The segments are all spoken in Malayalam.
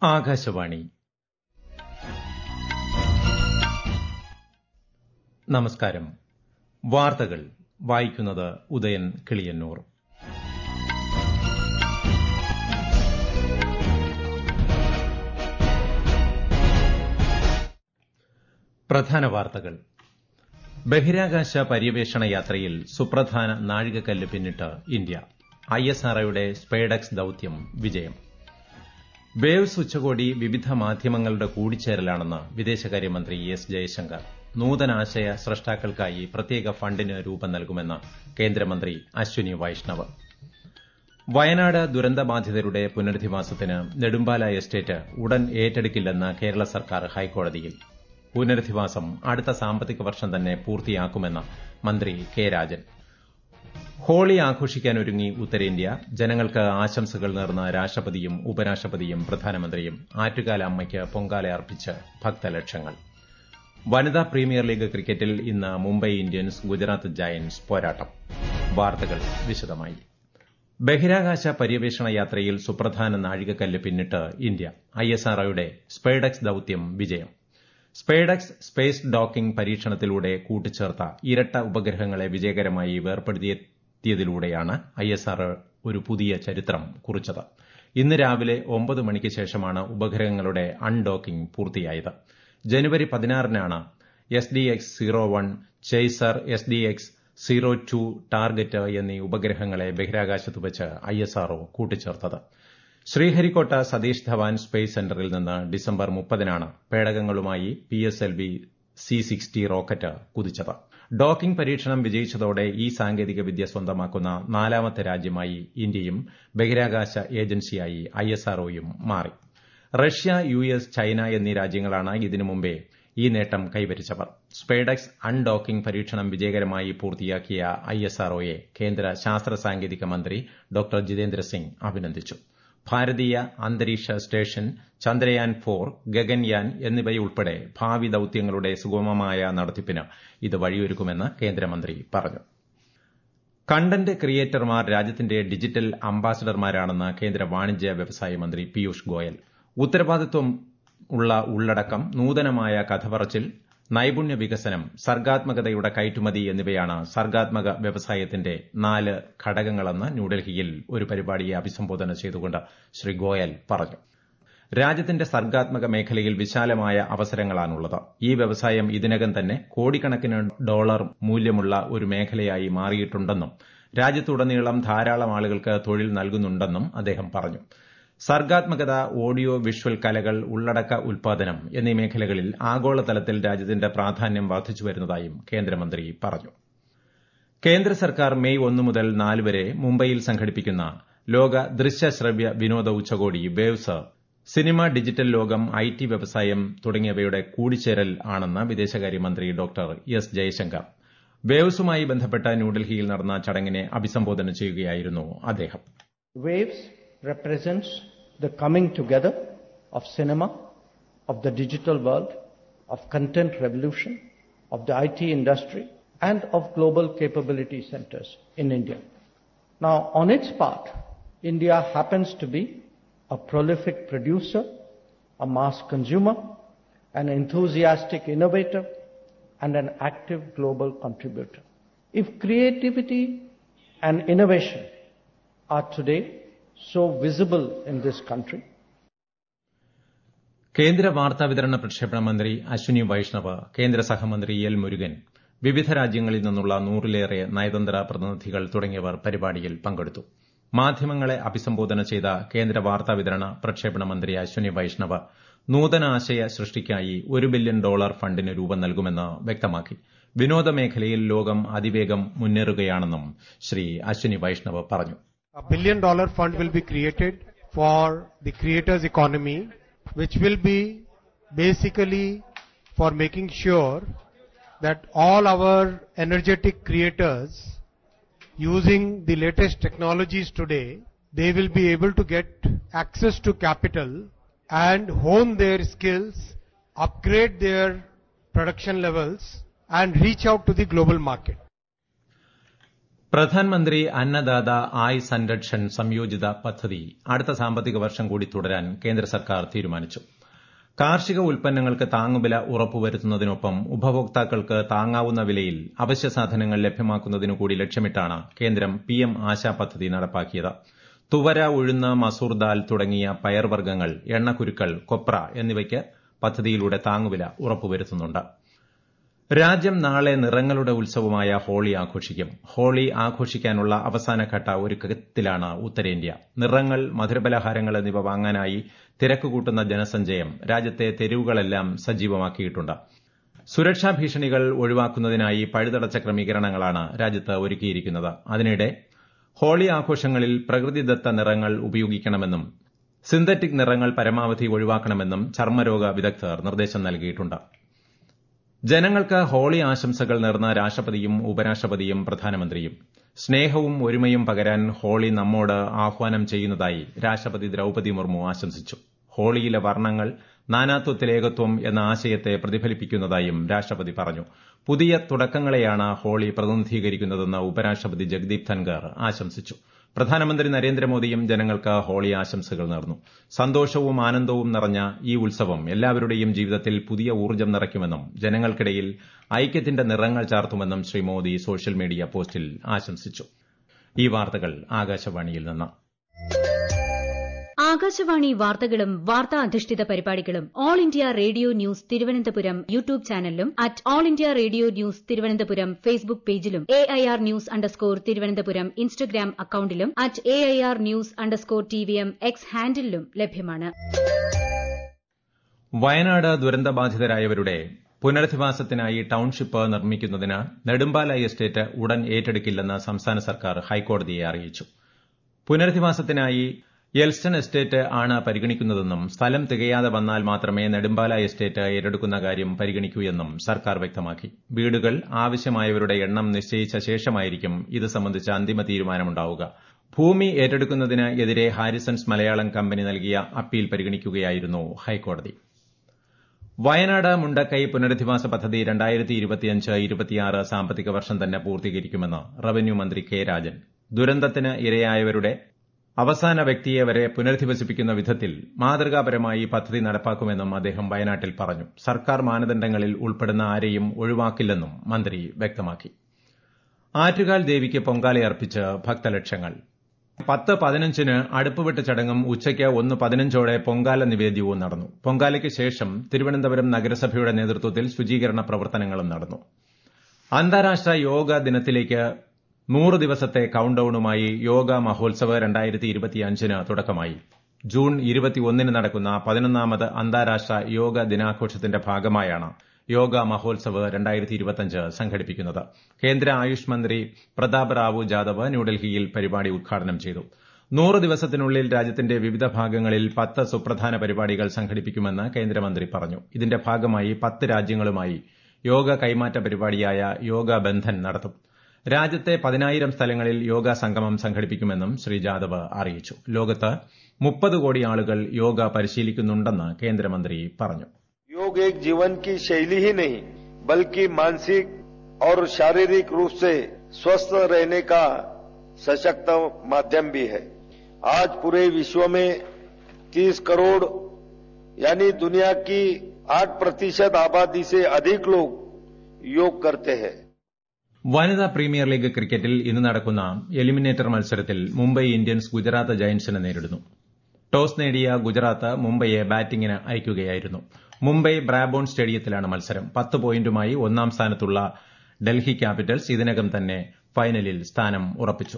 ആകാശവാണി നമസ്കാരം വാർത്തകൾ വായിക്കുന്നത് ഉദയൻ കിളിയന്നൂർ പ്രധാന വാർത്തകൾ ബഹിരാകാശ പര്യവേഷണ യാത്രയിൽ സുപ്രധാന നാഴികക്കല്ല് പിന്നിട്ട് ഇന്ത്യ ഐഎസ്ആർഒയുടെ സ്പേഡക്സ് ദൌത്യം വിജയം വേവ്സ് ഉച്ചകോടി വിവിധ മാധ്യമങ്ങളുടെ കൂടിച്ചേരലാണെന്ന് വിദേശകാര്യമന്ത്രി എസ് ജയശങ്കർ നൂതനാശയ സ്രഷ്ടാക്കൾക്കായി പ്രത്യേക ഫണ്ടിന് രൂപം നൽകുമെന്ന് കേന്ദ്രമന്ത്രി അശ്വിനി വൈഷ്ണവ് വയനാട് ദുരന്തബാധിതരുടെ പുനരധിവാസത്തിന് നെടുമ്പാല എസ്റ്റേറ്റ് ഉടൻ ഏറ്റെടുക്കില്ലെന്ന് കേരള സർക്കാർ ഹൈക്കോടതിയിൽ പുനരധിവാസം അടുത്ത സാമ്പത്തിക വർഷം തന്നെ പൂർത്തിയാക്കുമെന്ന് മന്ത്രി കെ രാജൻ ഹോളി ആഘോഷിക്കാനൊരുങ്ങി ഉത്തരേന്ത്യ ജനങ്ങൾക്ക് ആശംസകൾ നേർന്ന രാഷ്ട്രപതിയും ഉപരാഷ്ട്രപതിയും പ്രധാനമന്ത്രിയും ആറ്റുകാല അമ്മയ്ക്ക് പൊങ്കാല അർപ്പിച്ച് ഭക്തലക്ഷങ്ങൾ വനിതാ പ്രീമിയർ ലീഗ് ക്രിക്കറ്റിൽ ഇന്ന് മുംബൈ ഇന്ത്യൻസ് ഗുജറാത്ത് ജയന്റ്സ് പോരാട്ടം വാർത്തകൾ വിശദമായി ബഹിരാകാശ പര്യവേഷണ യാത്രയിൽ സുപ്രധാന നാഴികക്കല്ല് പിന്നിട്ട് ഇന്ത്യ ഐഎസ്ആർഒയുടെ സ്പേഡക്സ് ദൌത്യം വിജയം സ്പേഡക്സ് സ്പേസ് ഡോക്കിംഗ് പരീക്ഷണത്തിലൂടെ കൂട്ടിച്ചേർത്ത ഇരട്ട ഉപഗ്രഹങ്ങളെ വിജയകരമായി വേർപ്പെടുത്തിയതിലൂടെയാണ് ഐഎസ്ആർഒ ഒരു പുതിയ ചരിത്രം കുറിച്ചത് ഇന്ന് രാവിലെ ഒമ്പത് മണിക്ക് ശേഷമാണ് ഉപഗ്രഹങ്ങളുടെ അൺഡോക്കിംഗ് പൂർത്തിയായത് ജനുവരി പതിനാറിനാണ് S D X zero one chaser S D X zero two target എന്നീ ഉപഗ്രഹങ്ങളെ ബഹിരാകാശത്ത് വെച്ച് ഐഎസ്ആർഒ കൂട്ടിച്ചേർത്തത് ശ്രീഹരിക്കോട്ട സതീഷ് ധവാൻ സ്പേസ് സെന്ററിൽ നിന്ന് ഡിസംബർ മുപ്പതിനാണ് പേടകങ്ങളുമായി P S L V C sixty rocket കുതിച്ചത് ഡോക്കിംഗ് പരീക്ഷണം വിജയിച്ചതോടെ ഈ സാങ്കേതിക വിദ്യ സ്വന്തമാക്കുന്ന നാലാമത്തെ രാജ്യമായി ഇന്ത്യയും ബഹിരാകാശ ഏജൻസിയായി ഐഎസ്ആർഒയും മാറി റഷ്യ യു എസ് ചൈന എന്നീ രാജ്യങ്ങളാണ് ഇതിനു മുമ്പേ ഈ നേട്ടം കൈവരിച്ചവർ സ്പേഡക്സ് അൺഡോക്കിംഗ് പരീക്ഷണം വിജയകരമായി പൂർത്തിയാക്കിയ ഐഎസ്ആർഒയെ കേന്ദ്ര ശാസ്ത്ര സാങ്കേതിക മന്ത്രി ഡോക്ടർ ജിതേന്ദ്ര സിംഗ് അഭിനന്ദിച്ചു ഭാരതീയ അന്തരീക്ഷ സ്റ്റേഷൻ ചന്ദ്രയാൻ ഫോർ ഗഗൻയാൻ എന്നിവയുൾപ്പെടെ ഭാവി ദൌത്യങ്ങളുടെ സുഗമമായ നടത്തിപ്പിന് ഇത് വഴിയൊരുക്കുമെന്ന് കേന്ദ്രമന്ത്രി പറഞ്ഞു കണ്ടന്റ് ക്രിയേറ്റർമാർ രാജ്യത്തിന്റെ ഡിജിറ്റൽ അംബാസഡർമാരാണെന്ന് കേന്ദ്ര വാണിജ്യ വ്യവസായ മന്ത്രി പീയൂഷ് ഗോയൽ ഉത്തരവാദിത്വം ഉള്ള ഉള്ളടക്കം നൂതനമായ കഥപറച്ചിൽ നൈപുണ്യ വികസനം സർഗാത്മകതയുടെ കയറ്റുമതി എന്നിവയാണ് സർഗാത്മക വ്യവസായത്തിന്റെ നാല് ഘടകങ്ങളെന്ന് ന്യൂഡൽഹിയിൽ ഒരു പരിപാടിയെ അഭിസംബോധന ചെയ്തുകൊണ്ട് ശ്രീ ഗോയൽ പറഞ്ഞു രാജ്യത്തിന്റെ സർഗാത്മക മേഖലയിൽ വിശാലമായ അവസരങ്ങളാണുള്ളത് ഈ വ്യവസായം ഇതിനകം തന്നെ കോടിക്കണക്കിന് ഡോളർ മൂല്യമുള്ള ഒരു മേഖലയായി മാറിയിട്ടുണ്ടെന്നും രാജ്യത്തുടനീളം ധാരാളം ആളുകൾക്ക് തൊഴിൽ നൽകുന്നുണ്ടെന്നും അദ്ദേഹം പറഞ്ഞു സർഗാത്മകത ഓഡിയോ വിഷ്വൽ കലകൾ ഉള്ളടക്ക ഉൽപാദനം എന്നീ മേഖലകളിൽ ആഗോളതലത്തിൽ രാജ്യത്തിന്റെ പ്രാധാന്യം വർദ്ധിച്ചു വരുന്നതായും കേന്ദ്രമന്ത്രി പറഞ്ഞു കേന്ദ്ര സർക്കാർ മെയ് ഒന്ന് മുതൽ നാല് വരെ മുംബൈയിൽ സംഘടിപ്പിക്കുന്ന ലോക ദൃശ്യശ്രവ്യ വിനോദ ഉച്ചകോടി വേവ്സ് സിനിമ ഡിജിറ്റൽ ലോകം ഐ ടി വ്യവസായം തുടങ്ങിയവയുടെ കൂടിച്ചേരൽ ആണെന്ന് വിദേശകാര്യമന്ത്രി ഡോക്ടർ എസ് ജയശങ്കർ വേവ്സുമായി ബന്ധപ്പെട്ട ന്യൂഡൽഹിയിൽ നടന്ന ചടങ്ങിനെ അഭിസംബോധന ചെയ്യുകയായിരുന്നു അദ്ദേഹം Waves represents the coming together of cinema, of the digital world, of content revolution, of the IT industry, and of global capability centers in India. Now, on its part, India happens to be a prolific producer, a mass consumer, an enthusiastic innovator, and an active global contributor. If creativity and innovation are today so visible in this country, കേന്ദ്ര വാർത്താവിതരണ പ്രക്ഷേപണ മന്ത്രി അശ്വിനി വൈഷ്ണവ് കേന്ദ്ര സഹമന്ത്രി എൽ മുരുകൻ വിവിധ രാജ്യങ്ങളിൽ നിന്നുള്ള നൂറിലേറെ നയതന്ത്ര പ്രതിനിധികൾ തുടങ്ങിയവർ പരിപാടിയിൽ പങ്കെടുത്തു മാധ്യമങ്ങളെ അഭിസംബോധന ചെയ്ത കേന്ദ്ര വാർത്താവിതരണ പ്രക്ഷേപണ മന്ത്രി അശ്വിനി വൈഷ്ണവ് നൂതനാശയ സൃഷ്ടിക്കായി ഒരു ബില്യൺ ഡോളർ ഫണ്ടിന് രൂപം നൽകുമെന്ന് വ്യക്തമാക്കി വിനോദ മേഖലയിൽ ലോകം അതിവേഗം മുന്നേറുകയാണെന്നും ശ്രീ അശ്വിനി വൈഷ്ണവ് പറഞ്ഞു A billion dollar fund will be created for the creators economy, which will be basically for making sure that all our energetic creators using the latest technologies today, they will be able to get access to capital and hone their skills, upgrade their production levels and reach out to the global market. Pradhan Mantri അന്നദാത ആയ് സംരക്ഷൺ സംയോജിത പദ്ധതി അടുത്ത സാമ്പത്തിക വർഷം കൂടി തുടരാൻ കേന്ദ്ര സർക്കാർ തീരുമാനിച്ചു കാർഷിക ഉൽപ്പന്നങ്ങൾക്ക് താങ്ങുവില ഉറപ്പുവരുത്തുന്നതിനൊപ്പം ഉപഭോക്താക്കൾക്ക് താങ്ങാവുന്ന വിലയിൽ അവശ്യ സാധനങ്ങൾ ലഭ്യമാക്കുന്നതിനു കൂടി ലക്ഷ്യമിട്ടാണ് കേന്ദ്രം പിഎം ആശാ പദ്ധതി നടപ്പാക്കിയത് തുവര ഉഴുന്ന് മസൂർ ദാൽ തുടങ്ങിയ പയർവർഗ്ഗങ്ങൾ എണ്ണക്കുരുക്കൾ കൊപ്ര എന്നിവയ്ക്ക് പദ്ധതിയിലൂടെ താങ്ങുവില ഉറപ്പുവരുത്തുന്നുണ്ട് രാജ്യം നാളെ നിറങ്ങളുടെ ഉത്സവമായ ഹോളി ആഘോഷിക്കും ഹോളി ആഘോഷിക്കാനുള്ള അവസാനഘട്ട ഒരുക്കത്തിലാണ് ഉത്തരേന്ത്യ നിറങ്ങൾ മധുരപലഹാരങ്ങൾ എന്നിവ വാങ്ങാനായി തിരക്കുകൂട്ടുന്ന ജനസഞ്ചയം രാജ്യത്തെ തെരുവുകളെല്ലാം സജീവമാക്കിയിട്ടുണ്ട് സുരക്ഷാ ഭീഷണികൾ ഒഴിവാക്കുന്നതിനായി പഴുതടച്ച ക്രമീകരണങ്ങളാണ് രാജ്യത്ത് ഒരുക്കിയിരിക്കുന്നത് അതിനിടെ ഹോളി ആഘോഷങ്ങളിൽ പ്രകൃതിദത്ത നിറങ്ങൾ ഉപയോഗിക്കണമെന്നും സിന്തറ്റിക് നിറങ്ങൾ പരമാവധി ഒഴിവാക്കണമെന്നും ചർമ്മരോഗ വിദഗ്ധർ നിർദ്ദേശം നൽകിയിട്ടുണ്ട് ജനങ്ങൾക്ക് ഹോളി ആശംസകൾ നേർന്ന രാഷ്ട്രപതിയും ഉപരാഷ്ട്രപതിയും പ്രധാനമന്ത്രിയും സ്നേഹവും ഒരുമയും പകരാൻ ഹോളി നമ്മോട് ആഹ്വാനം ചെയ്യുന്നതായി രാഷ്ട്രപതി ദ്രൌപതി മുർമു ആശംസിച്ചു ഹോളിയിലെ വർണ്ണങ്ങൾ നാനാത്വത്തിൽ ഏകത്വം എന്ന ആശയത്തെ പ്രതിഫലിപ്പിക്കുന്നതായും രാഷ്ട്രപതി പറഞ്ഞു പുതിയ തുടക്കങ്ങളെയാണ് ഹോളി പ്രതിനിധീകരിക്കുന്നതെന്ന് ഉപരാഷ്ട്രപതി ജഗ്ദീപ് ധൻഖർ ആശംസിച്ചു പ്രധാനമന്ത്രി നരേന്ദ്രമോദിയും ജനങ്ങൾക്ക് ഹോളി ആശംസകൾ നേർന്നു സന്തോഷവും ആനന്ദവും നിറഞ്ഞ ഈ ഉത്സവം എല്ലാവരുടെയും ജീവിതത്തിൽ പുതിയ ഊർജ്ജം നിറയ്ക്കുമെന്നും ജനങ്ങൾക്കിടയിൽ ഐക്യത്തിന്റെ നിറങ്ങൾ ചാർത്തുമെന്നും ശ്രീ മോദി സോഷ്യൽ മീഡിയ പോസ്റ്റിൽ ആശംസിച്ചു ഈ വാർത്തകൾ ആകാശവാണിയിൽ നിന്ന് ആകാശവാണി വാർത്തകളും വാർത്താ അധിഷ്ഠിത പരിപാടികളും all India radio news Thiruvananthapuram YouTube ചാനലിലും at all India radio news Thiruvananthapuram Facebook പേജിലും A I R news underscore Thiruvananthapuram Instagram അക്കൌണ്ടിലും at A I R news underscore T V M X ഹാൻഡിലും ലഭ്യമാണ് വയനാട് ദുരന്തബാധിതരായവരുടെ പുനരധിവാസത്തിനായി ടൌൺഷിപ്പ് നിർമ്മിക്കുന്നതിന് നെടുമ്പാല എസ്റ്റേറ്റ് ഉടൻ ഏറ്റെടുക്കില്ലെന്ന് സംസ്ഥാന സർക്കാർ ഹൈക്കോടതിയെ അറിയിച്ചു പുനരധിവാസത്തിനായി എൽസ്റ്റൺ എസ്റ്റേറ്റ് ആണ് പരിഗണിക്കുന്നതെന്നും സ്ഥലം തികയാതെ വന്നാൽ മാത്രമേ നെടുമ്പാല എസ്റ്റേറ്റ് ഏറ്റെടുക്കുന്ന കാര്യം പരിഗണിക്കൂ എന്നും സർക്കാർ വ്യക്തമാക്കി വീടുകൾ ആവശ്യമായവരുടെ എണ്ണം നിശ്ചയിച്ച ശേഷമായിരിക്കും ഇത് സംബന്ധിച്ച അന്തിമ തീരുമാനമുണ്ടാവുക ഭൂമി ഏറ്റെടുക്കുന്നതിന് എതിരെ ഹാരിസൺസ് മലയാളം കമ്പനി നൽകിയ അപ്പീൽ പരിഗണിക്കുകയായിരുന്നു ഹൈക്കോടതി വയനാട് മുണ്ടക്കൈ പുനരധിവാസ പദ്ധതി രണ്ടായിരത്തി ഇരുപത്തിയഞ്ച് ഇരുപത്തിയാറ് സാമ്പത്തിക വർഷം തന്നെ പൂർത്തീകരിക്കുമെന്ന് റവന്യൂ മന്ത്രി കെ രാജൻ ദുരന്തത്തിന് ഇരയായവരുടെ അവസാന വ്യക്തിയെ വരെ പുനരധിവസിപ്പിക്കുന്ന വിധത്തിൽ മാതൃകാപരമായി പദ്ധതി നടപ്പാക്കുമെന്നും അദ്ദേഹം വയനാട്ടിൽ പറഞ്ഞു സർക്കാർ മാനദണ്ഡങ്ങളിൽ ഉൾപ്പെടുന്ന ആരെയും ഒഴിവാക്കില്ലെന്നും മന്ത്രി വ്യക്തമാക്കി ആറ്റുകാൽ ദേവിക്ക് പൊങ്കാലയർപ്പിച്ച് ഭക്തലക്ഷങ്ങൾ പത്ത് പതിനഞ്ചിന് അടുപ്പുവിട്ട് ചടങ്ങും ഉച്ചയ്ക്ക് ഒന്ന് പതിനഞ്ചോടെ പൊങ്കാല നിവേദ്യവും നടന്നു പൊങ്കാലയ്ക്ക് ശേഷം തിരുവനന്തപുരം നഗരസഭയുടെ നേതൃത്വത്തിൽ ശുചീകരണ പ്രവർത്തനങ്ങളും നടന്നു അന്താരാഷ്ട്ര യോഗ ദിനത്തിലേക്ക് നൂറ് ദിവസത്തെ കൌണ്ട് ഡൌണുമായി യോഗ മഹോത്സവ് രണ്ടായിരത്തി ഇരുപത്തിയഞ്ചിന് തുടക്കമായി ജൂൺ ഇരുപത്തിയൊന്നിന് നടക്കുന്ന പതിനൊന്നാമത് അന്താരാഷ്ട്ര യോഗ ദിനാഘോഷത്തിന്റെ ഭാഗമായാണ് യോഗ മഹോത്സവ് രണ്ടായിരത്തി ഇരുപത്തിയഞ്ച് സംഘടിപ്പിക്കുന്നത് കേന്ദ്ര ആയുഷ് മന്ത്രി പ്രതാപ് റാവു ജാദവ് ന്യൂഡൽഹിയിൽ പരിപാടി ഉദ്ഘാടനം ചെയ്തു നൂറ് ദിവസത്തിനുള്ളിൽ രാജ്യത്തിന്റെ വിവിധ ഭാഗങ്ങളിൽ പത്ത് സുപ്രധാന പരിപാടികൾ സംഘടിപ്പിക്കുമെന്ന് കേന്ദ്രമന്ത്രി പറഞ്ഞു ഇതിന്റെ ഭാഗമായി പത്ത് രാജ്യങ്ങളുമായി യോഗ കൈമാറ്റ പരിപാടിയായ യോഗ ബന്ധൻ നടത്തും രാജ്യത്തെ പതിനായിരം സ്ഥലങ്ങളിൽ യോഗ സംഗമം സംഘടിപ്പിക്കുമെന്നും ശ്രീ ജാദവ് അറിയിച്ചു ലോകത്ത് മുപ്പത് കോടി ആളുകൾ യോഗ പരിശീലിക്കുന്നുണ്ടെന്ന് കേന്ദ്രമന്ത്രി പറഞ്ഞു योग एक जीवन की शैली ही नहीं बल्कि मानसिक और शारीरिक रूप से स्वस्थ रहने का सशक्त माध्यम भी है आज पूरे विश्व में 30 करोड़ यानी दुनिया की 8 प्रतिशत आबादी से अधिक लोग योग करते हैं വനിതാ പ്രീമിയർ ലീഗ് ക്രിക്കറ്റിൽ ഇന്ന് നടക്കുന്ന എലിമിനേറ്റർ മത്സരത്തിൽ മുംബൈ ഇന്ത്യൻസ് ഗുജറാത്ത് ജയന്റ്സിനെ നേരിടുന്നു ടോസ് നേടിയ ഗുജറാത്ത് മുംബൈയെ ബാറ്റിംഗിന് അയക്കുകയായിരുന്നു മുംബൈ ബ്രാബോൺ സ്റ്റേഡിയത്തിലാണ് മത്സരം പത്ത് പോയിന്റുമായി ഒന്നാം സ്ഥാനത്തുള്ള ഡൽഹി ക്യാപിറ്റൽസ് ഇതിനകം തന്നെ ഫൈനലിൽ സ്ഥാനം ഉറപ്പിച്ചു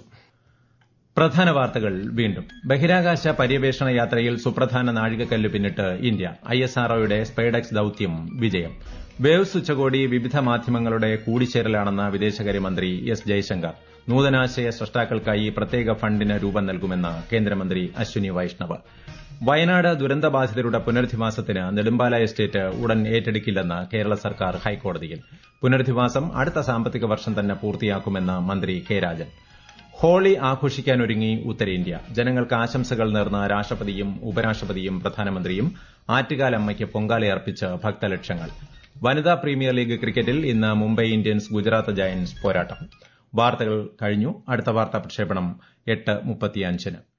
പ്രധാന വാർത്തകൾ വീണ്ടും ബഹിരാകാശ പര്യവേഷണ യാത്രയിൽ സുപ്രധാന നാഴികക്കല്ല് പിന്നിട്ട് ഇന്ത്യ ഐഎസ്ആർഒയുടെ സ്പെയ്ഡെക്സ് ദൌത്യം വിജയം വേവ്സ് ഉച്ചകോടി വിവിധ മാധ്യമങ്ങളുടെ കൂടിച്ചേരലാണെന്ന് വിദേശകാര്യമന്ത്രി എസ് ജയശങ്കർ നൂതനാശയ സൃഷ്ടാക്കൾക്കായി പ്രത്യേക ഫണ്ടിന് രൂപം നൽകുമെന്ന് കേന്ദ്രമന്ത്രി അശ്വിനി വൈഷ്ണവ് വയനാട് ദുരന്തബാധിതരുടെ പുനരധിവാസത്തിന് നെടുമ്പാല എസ്റ്റേറ്റ് ഉടൻ ഏറ്റെടുക്കില്ലെന്ന് കേരള സർക്കാർ ഹൈക്കോടതിയിൽ പുനരധിവാസം അടുത്ത സാമ്പത്തിക വർഷം തന്നെ പൂർത്തിയാക്കുമെന്ന് മന്ത്രി കെ രാജൻ ഹോളി ആഘോഷിക്കാനൊരുങ്ങി ഉത്തരേന്ത്യ ജനങ്ങൾക്ക് ആശംസകൾ നേർന്ന രാഷ്ട്രപതിയും ഉപരാഷ്ട്രപതിയും പ്രധാനമന്ത്രിയും ആറ്റുകാലമ്മയ്ക്ക് പൊങ്കാലയർപ്പിച്ച് ഭക്തലക്ഷങ്ങൾ വനിതാ പ്രീമിയർ ലീഗ് ക്രിക്കറ്റിൽ ഇന്ന് മുംബൈ ഇന്ത്യൻസ് ഗുജറാത്ത് ജയന്റ്സ് പോരാട്ടം വാർത്തകൾ കഴിഞ്ഞു അടുത്ത വാർത്താ പ്രക്ഷേപണം എട്ട് മുപ്പത്തിയഞ്ചിന്